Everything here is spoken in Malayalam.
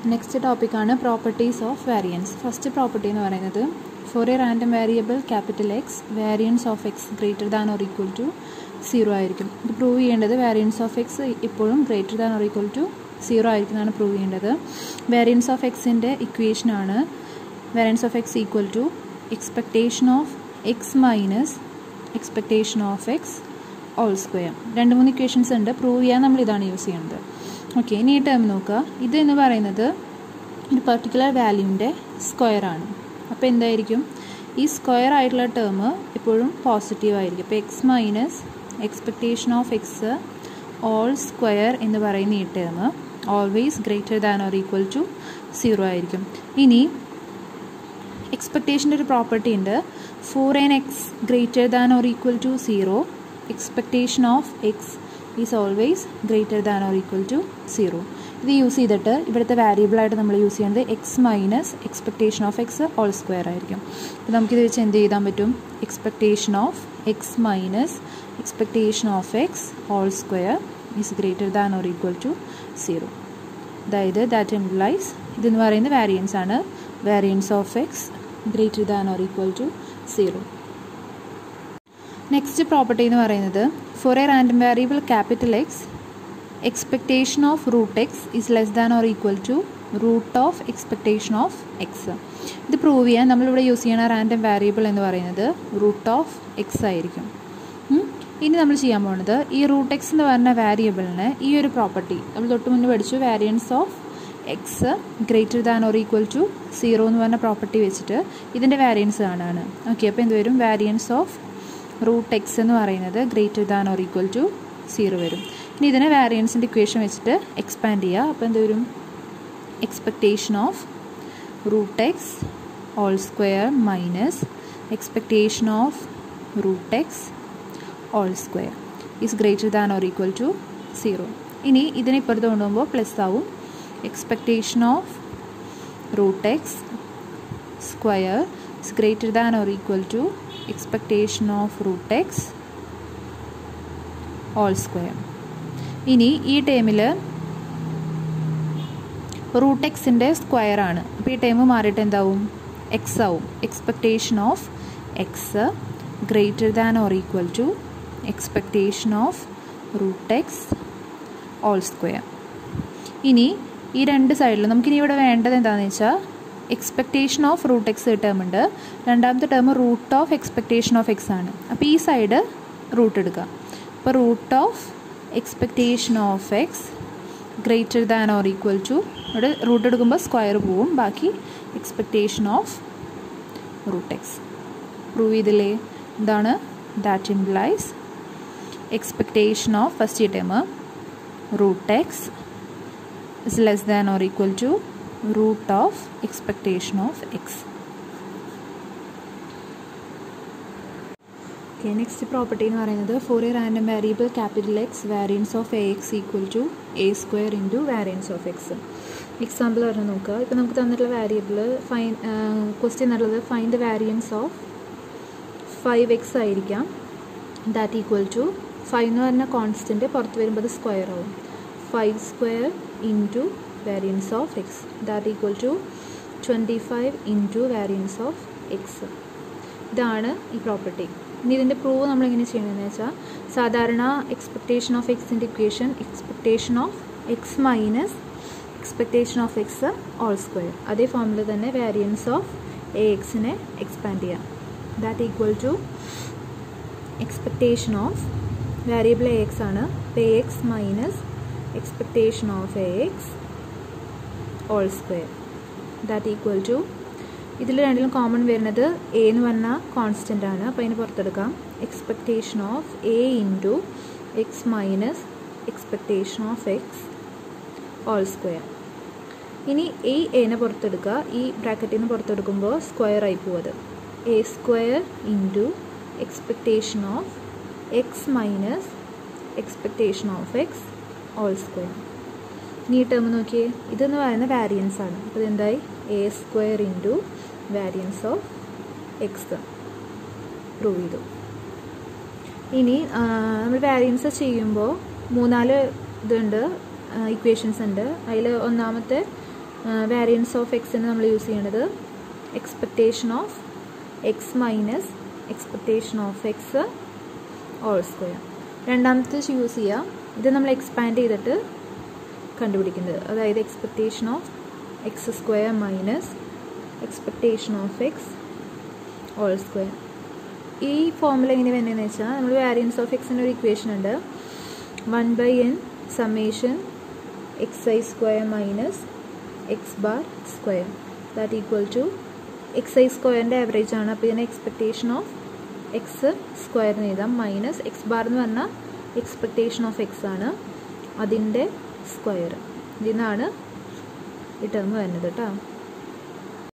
നെക്സ്റ്റ് ടോപ്പിക്കാണ് properties of variance first property എന്ന് പറയുന്നത് for a random variable capital X variance of X greater than or equal to zero ആയിരിക്കും ഇത് പ്രൂവ് ചെയ്യേണ്ടത് വാരിയൻസ് ഓഫ് എക്സ് ഇപ്പോഴും greater than or equal to zero ആയിരിക്കും എന്നാണ് പ്രൂവ് ചെയ്യേണ്ടത് വാരിയൻസ് ഓഫ് എക്സിൻ്റെ ഇക്വേഷനാണ് variance of X equal to expectation of X minus expectation of X whole square രണ്ട് മൂന്ന് ഇക്വേഷൻസ് ഉണ്ട് പ്രൂവ് ചെയ്യാൻ നമ്മൾ ഇതാണ് യൂസ് ചെയ്യുന്നത് ഓക്കെ ഇനി ഈ ടേം നോക്കുക ഇത് എന്ന് പറയുന്നത് ഒരു പെർട്ടിക്കുലർ വാല്യൂൻ്റെ സ്ക്വയർ ആണ് അപ്പോൾ എന്തായിരിക്കും ഈ സ്ക്വയർ ആയിട്ടുള്ള ടേം എപ്പോഴും പോസിറ്റീവ് ആയിരിക്കും അപ്പോൾ X minus expectation of X whole square എന്ന് പറയുന്ന ഈ term always greater than or equal to zero ആയിരിക്കും ഇനി എക്സ്പെക്റ്റേഷൻ്റെ ഒരു പ്രോപ്പർട്ടി ഉണ്ട് for an X greater than or equal to zero expectation of X is always greater than or equal to zero ഇത് യൂസ് ചെയ്തിട്ട് ഇവിടുത്തെ വാരിയബിളായിട്ട് നമ്മൾ യൂസ് ചെയ്യുന്നത് X minus expectation of X whole square ആയിരിക്കും അപ്പോൾ നമുക്കിത് വെച്ച് എന്ത് ചെയ്താൻ പറ്റും expectation of X minus expectation of X whole square is greater than or equal to zero അതായത് ദാറ്റ് എംപ്ലൈസ് ഇതെന്ന് പറയുന്ന വാരിയൻസ് ആണ് variance of X greater than or equal to zero next property എന്ന് പറയുന്നത് for a random variable capital X expectation of root X is less than or equal to root of expectation of X ഇത് പ്രൂവ് ചെയ്യാൻ നമ്മളിവിടെ യൂസ് ചെയ്യണ റാൻഡം വേരിയബിൾ എന്ന് പറയുന്നത് റൂട്ട് ഓഫ് എക്സ് ആയിരിക്കും ഇനി നമ്മൾ ചെയ്യാൻ പോകുന്നത് ഈ റൂട്ട് എക്സ് എന്ന് പറഞ്ഞ വാരിയബിളിന് ഈ ഒരു പ്രോപ്പർട്ടി നമ്മൾ തൊട്ട് മുന്നേ പഠിച്ചു variance of X greater than or equal to zero എന്ന് പറഞ്ഞ പ്രോപ്പർട്ടി വെച്ചിട്ട് ഇതിൻ്റെ വാരിയൻസ് കാണാണ് ഓക്കെ അപ്പോൾ എന്ത് വരും വാരിയൻസ് ഓഫ് റൂട്ട് എക്സ് എന്ന് പറയുന്നത് greater than or equal to zero വരും ഇനി ഇതിനെ വാരിയൻസിൻ്റെ ഇക്വേഷൻ വെച്ചിട്ട് എക്സ്പാൻഡ് ചെയ്യുക അപ്പോൾ എന്ത് വരും expectation of root X whole square minus expectation of root X whole square is greater than or equal to zero ഇനി ഇതിനെ ഇപ്പുറത്ത് കൊണ്ടുപോകുമ്പോൾ പ്ലസ് ആവും expectation of root X square is greater than or equal to expectation of root X whole square ഇനി ഈ ടേമിൽ റൂട്ട് എക്സിൻ്റെ സ്ക്വയർ ആണ് അപ്പോൾ ഈ ടേം മാറിയിട്ട് എന്താവും എക്സ് ആവും expectation of X greater than or equal to expectation of root X whole square ഇനി ഈ രണ്ട് സൈഡിലും നമുക്കിനി ഇവിടെ വേണ്ടത് എന്താണെന്ന് വെച്ചാൽ expectation of root X term ഉണ്ട് രണ്ടാമത്തെ term root of expectation of X ആണ് അപ്പോൾ ഈ സൈഡ് റൂട്ട് എടുക്കുക അപ്പോൾ root of expectation of X greater than or equal to ഇവിടെ റൂട്ട് എടുക്കുമ്പോൾ സ്ക്വയർ പോവും ബാക്കി expectation of root X prove ചെയ്തില്ലേ എന്താണ് that implies expectation of first term root X is less than or equal to root of expectation of x. Okay, next property എന്ന് പറയുന്നത് for a random variable capital X variance of A X equal to A square into variance of X example പറഞ്ഞ് നോക്കുക ഇപ്പോൾ നമുക്ക് തന്നിട്ടുള്ള വേരിയബിൾ ഫൈൻ ക്വസ്റ്റ്യൻ എന്നുള്ളത് fine the variance of five X ആയിരിക്കാം ദാറ്റ് ഈക്വൽ ടു ഫൈവ് എന്ന് പറഞ്ഞ കോൺസ്റ്റൻറ്റ് പുറത്ത് വരുമ്പോൾ അത് സ്ക്വയർ ആവും five square into variance of X that equal to twenty five into variance of X ഇതാണ് ഈ പ്രോപ്പർട്ടി ഇനി ഇതിൻ്റെ പ്രൂവ് നമ്മൾ എങ്ങനെ ചെയ്യണമെന്ന് വെച്ചാൽ സാധാരണ എക്സ്പെക്റ്റേഷൻ ഓഫ് എക്സിൻ്റെ equation expectation of X minus expectation of X whole square അതേ ഫോമിൽ തന്നെ വാരിയൻസ് ഓഫ് എ എക്സിനെ എക്സ്പാൻഡ് ചെയ്യാം that equal to expectation of variable A X ആണ് A X minus expectation of ax all square that equal to ഇതിൽ രണ്ടിലും കോമൺ വരുന്നത് എ എന്ന് പറഞ്ഞാൽ കോൺസ്റ്റൻ്റ് ആണ് അപ്പോൾ അതിന് പുറത്തെടുക്കാം expectation of A into X minus expectation of X whole square ഇനി ഈ എനെ പുറത്തെടുക്കുക ഈ ബ്രാക്കറ്റിൽ നിന്ന് പുറത്തെടുക്കുമ്പോൾ സ്ക്വയർ ആയി പോവത് A square into expectation of X minus expectation of X whole square ഇനി ഈ ടേം നോക്കിയേ ഇതെന്ന് പറയുന്ന വാരിയൻസ് ആണ് അപ്പോൾ ഇതെന്തായി A square into variance of X prove ചെയ്തു ഇനി നമ്മൾ വാരിയൻസ് ചെയ്യുമ്പോൾ മൂന്നാല് ഇതുണ്ട് ഇക്വേഷൻസ് ഉണ്ട് അതിൽ ഒന്നാമത്തെ വാരിയൻസ് ഓഫ് എക്സിന് നമ്മൾ യൂസ് ചെയ്യേണ്ടത് expectation of X minus expectation of X whole square രണ്ടാമത്തെ യൂസ് ചെയ്യുക ഇത് നമ്മൾ എക്സ്പാൻഡ് ചെയ്തിട്ട് കണ്ടുപിടിക്കുന്നത് അതായത് expectation of X square minus expectation of X whole square ഈ ഫോമുല എങ്ങനെ വരുന്നതെന്ന് വെച്ചാൽ നമ്മൾ വാരിയൻസ് ഓഫ് എക്സിൻ്റെ ഒരു ഇക്വേഷൻ ഉണ്ട് one by N summation X I square minus X bar square that equal to X I സ്ക്വയറിൻ്റെ ആവറേജ് ആണ് അപ്പോൾ ഇതിന് എക്സ്പെക്റ്റേഷൻ ഓഫ് എക്സ് സ്ക്വയറിന് എഴുതാം മൈനസ് എക്സ് ബാർ എന്ന് പറഞ്ഞാൽ എക്സ്പെക്റ്റേഷൻ ഓഫ് എക്സ് ആണ് അതിൻ്റെ സ്ക്വയർ ഇതിനാണ് ഈ ടേം വരുന്നത് കേട്ടോ